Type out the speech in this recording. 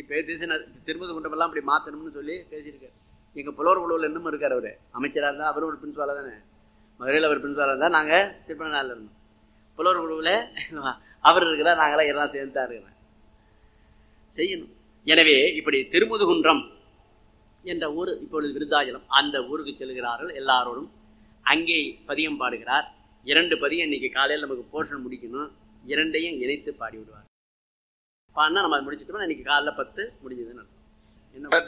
பே- பேசினார் திருமதி குண்டமெல்லாம் அப்படி மாற்றணும்னு சொல்லி பேசியிருக்காரு எங்கள் புலவர் குழுவில் இன்னும் இருக்கார் அவர் அமைச்சராக இருந்தால் அவரும் ஒரு பிரின்சிபாலாக தானே மதுரையில் அவர் பிரின்சிபாலாக இருந்தால் நாங்கள் திருப்பநாளில் இருந்தோம் புலவர் குழுவில் அவர் இருக்கிறார் நாங்களாம் எல்லாம் சேர்ந்து தான் இருக்கிறேன் செய்யணும் எனவே இப்படி திருமுதுகுன்றம் என்ற ஊர் இப்பொழுது விருத்தாச்சலம் அந்த ஊருக்கு செல்கிறார்கள் எல்லாரோடும் அங்கே பதியம் பாடுகிறார் இரண்டு பதியம் இன்னைக்கு காலையில் நமக்கு போர்ஷன் முடிக்கணும் இரண்டையும் இணைத்து பாடி விடுவார் பாடினா நம்ம அதை முடிச்சிட்டோம்னா இன்னைக்கு காலைல பத்து முடிஞ்சதுன்னு அர்த்தம். என்ன